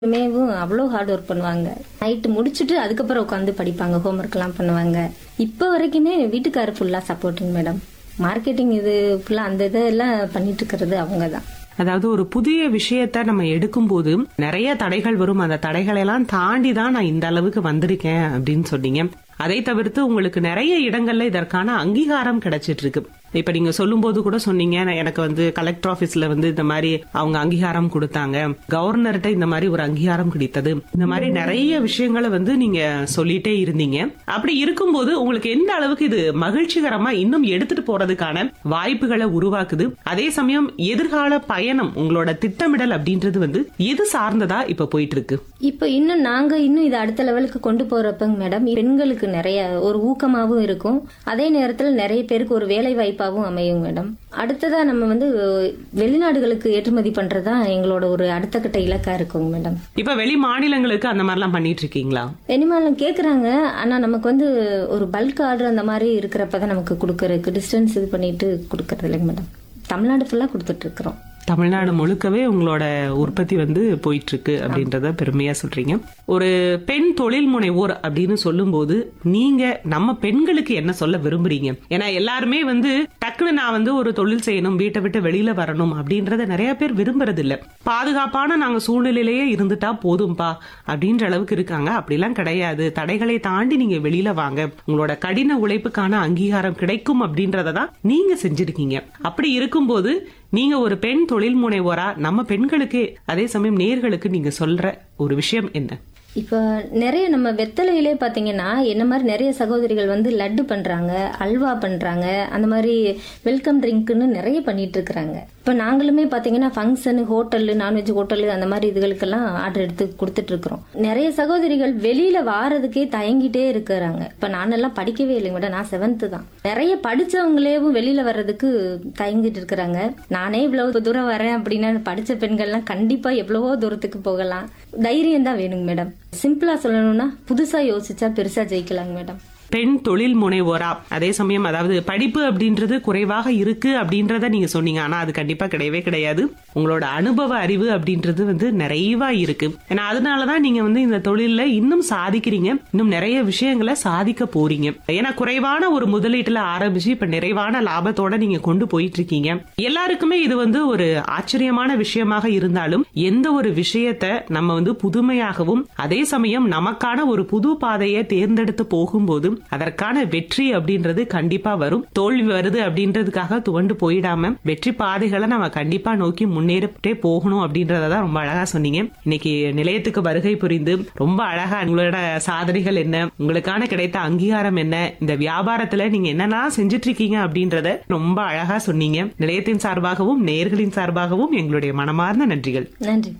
மேவும் அவ்வளோ hard work பண்ணுவாங்க நைட்டு முடிச்சுட்டு அதுக்கப்புறம் உட்காந்து படிப்பாங்க ஹோம்ஒர்க்லாம் பண்ணுவாங்க இப்போ வரைக்குமே வீட்டுக்காரர் ஃபுல்லாக சப்போர்ட்டிங் மேடம் மார்க்கெட்டிங் இது ஃபுல்லாக அந்த இதெல்லாம் பண்ணிட்டு இருக்கிறது அவங்க தான் அதாவது ஒரு புதிய விஷயத்த நம்ம எடுக்கும்போது நிறைய தடைகள் வரும் அந்த தடைகளை எல்லாம் தாண்டி தான் நான் இந்த அளவுக்கு வந்திருக்கேன் அப்படின்னு சொன்னீங்க அதை தவிர்த்து உங்களுக்கு நிறைய இடங்கள்ல இதற்கான அங்கீகாரம் கிடைச்சிட்டு இருக்கு இப்ப நீங்க சொல்லும்போது கூட சொன்னீங்க நான் எனக்கு வந்து கலெக்டர் ஆபீஸ்ல வந்து இந்த மாதிரி அவங்க அங்கீகாரம் கொடுத்தாங்க கவர்னர்கிட்ட இந்த மாதிரி ஒரு அங்கீகாரம் கிடைத்தது இந்த மாதிரி நிறைய விஷயங்களை வந்து நீங்க சொல்லிட்டே இருந்தீங்க அப்படி இருக்கும்போது உங்களுக்கு எந்த அளவுக்கு இது மகிழ்ச்சிகரமா இன்னும் எடுத்துட்டு போறதுக்கான வாய்ப்புகளை உருவாக்குது அதே சமயம் எதிர்கால பயணம் உங்களோட திட்டமிடல் அப்படின்றது வந்து எது சார்ந்ததா இப்ப போயிட்டு இருக்கு இப்போ இன்னும் நாங்க இன்னும் இதை அடுத்த லெவலுக்கு கொண்டு போறப்பங்க மேடம் பெண்களுக்கு நிறைய ஒரு ஊக்கமாவும் இருக்கும் அதே நேரத்தில் நிறைய பேருக்கு ஒரு வேலை வாய்ப்பாகவும் அமையும் மேடம் அடுத்ததா நம்ம வந்து வெளிநாடுகளுக்கு ஏற்றுமதி பண்றதா எங்களோட ஒரு அடுத்த கட்ட இலக்கா இருக்குங்க மேடம் இப்ப வெளி மாநிலங்களுக்கு அந்த மாதிரிலாம் பண்ணிட்டு இருக்கீங்களா பெனிமாலம் கேக்குறாங்க ஆனா நமக்கு வந்து ஒரு பல்க் ஆர்டர் அந்த மாதிரி இருக்கிறப்ப தான் நமக்கு கொடுக்கறதுக்கு டிஸ்டன்ஸ் இது பண்ணிட்டு கொடுக்கறது இல்லைங்க மேடம் தமிழ்நாடு ஃபுல்லா கொடுத்துட்டு இருக்கிறோம் தமிழ்நாடு முழுக்கவே உங்களோட உற்பத்தி வந்து போயிட்டு இருக்கு அப்படின்றத பெருமையா சொல்றீங்க ஒரு பெண் தொழில் முனைவோர் அப்படின்னு சொல்லும்போது நீங்க நம்ம பெண்களுக்கு என்ன சொல்ல விரும்புறீங்க ஏன்னா எல்லாருமே வந்து டக்குன்னு நான் வந்து ஒரு தொழில் செய்யணும் வீட்டை விட்டு வெளியில வரணும் அப்படின்றத நிறைய பேர் விரும்புறது இல்ல பாதுகாப்பான நாங்க சூழ்நிலையிலேயே இருந்துட்டா போதும்பா அப்படின்ற அளவுக்கு இருக்காங்க அப்படிலாம் கிடையாது தடைகளை தாண்டி நீங்க வெளியில வாங்க உங்களோட கடின உழைப்புக்கான அங்கீகாரம் கிடைக்கும் அப்படின்றத தான் நீங்க செஞ்சிருக்கீங்க அப்படி இருக்கும்போது நீங்க ஒரு பெண் தொழில் முனைவோரா நம்ம பெண்களுக்கு அதே சமயம் நேர்களுக்கு நீங்க சொல்ற ஒரு விஷயம் என்ன இப்போ நிறைய நம்ம வெத்தலையிலே பார்த்தீங்கன்னா என்ன மாதிரி நிறைய சகோதரிகள் வந்து லட்டு பண்றாங்க அல்வா பண்றாங்க அந்த மாதிரி வெல்கம் ட்ரிங்க்னு நிறைய பண்ணிட்டு இருக்கிறாங்க இப்போ நாங்களுமே பார்த்தீங்கன்னா ஃபங்க்ஷன் ஹோட்டலு நான்வெஜ் ஹோட்டலு அந்த மாதிரி இதுகளுக்கெல்லாம் ஆர்டர் எடுத்து கொடுத்துட்டு இருக்கிறோம் நிறைய சகோதரிகள் வெளியில வாரதுக்கே தயங்கிட்டே இருக்கிறாங்க இப்போ நானெல்லாம் படிக்கவே இல்லைங்க மேடம் நான் செவன்த்து தான் நிறைய படிச்சவங்களேவும் வெளியில வர்றதுக்கு தயங்கிட்டு இருக்கிறாங்க நானே இவ்வளவு தூரம் வரேன் அப்படின்னா படிச்ச பெண்கள்லாம் கண்டிப்பா எவ்வளவோ தூரத்துக்கு போகலாம் தைரியம் தான் வேணுங்க மேடம் சிம்பிளா சொல்லணும்னா புதுசா யோசிச்சா பெருசா ஜெயிக்கலாங்க மேடம் பெண் தொழில் முனைவோரா அதே சமயம் அதாவது படிப்பு அப்படின்றது குறைவாக இருக்கு அப்படின்றத நீங்க சொன்னீங்க ஆனா அது கண்டிப்பா கிடையவே கிடையாது உங்களோட அனுபவ அறிவு அப்படின்றது வந்து நிறைவா இருக்கு ஏன்னா அதனாலதான் நீங்க வந்து இந்த தொழில்ல இன்னும் சாதிக்கிறீங்க இன்னும் நிறைய விஷயங்களை சாதிக்க போறீங்க ஏன்னா குறைவான ஒரு முதலீட்டுல ஆரம்பிச்சு இப்ப நிறைவான லாபத்தோட நீங்க கொண்டு போயிட்டு இருக்கீங்க எல்லாருக்குமே இது வந்து ஒரு ஆச்சரியமான விஷயமாக இருந்தாலும் எந்த ஒரு விஷயத்த நம்ம வந்து புதுமையாகவும் அதே சமயம் நமக்கான ஒரு புது பாதையை தேர்ந்தெடுத்து போகும்போது அதற்கான வெற்றி அப்படின்றது கண்டிப்பா வரும் தோல்வி வருது அப்படின்றதுக்காக துவண்டு போயிடாம வெற்றி பாதைகளை நம்ம கண்டிப்பா நோக்கி முன்னேறிட்டே போகணும் அப்படின்றதான் ரொம்ப அழகா சொன்னீங்க இன்னைக்கு நிலையத்துக்கு வருகை புரிந்து ரொம்ப அழகா உங்களோட சாதனைகள் என்ன உங்களுக்கான கிடைத்த அங்கீகாரம் என்ன இந்த வியாபாரத்துல நீங்க என்னெல்லாம் செஞ்சுட்டு இருக்கீங்க அப்படின்றத ரொம்ப அழகா சொன்னீங்க நிலையத்தின் சார்பாகவும் நேயர்களின் சார்பாகவும் எங்களுடைய மனமார்ந்த நன்றிகள் நன்றி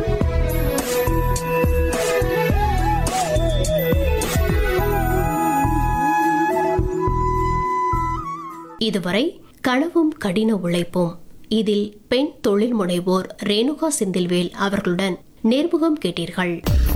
இதுவரை கனவும் கடின உழைப்பும் இதில் பெண் தொழில் முனைவோர் ரேணுகா செந்தில்வேல் அவர்களுடன் நேர்முகம் கேட்டீர்கள்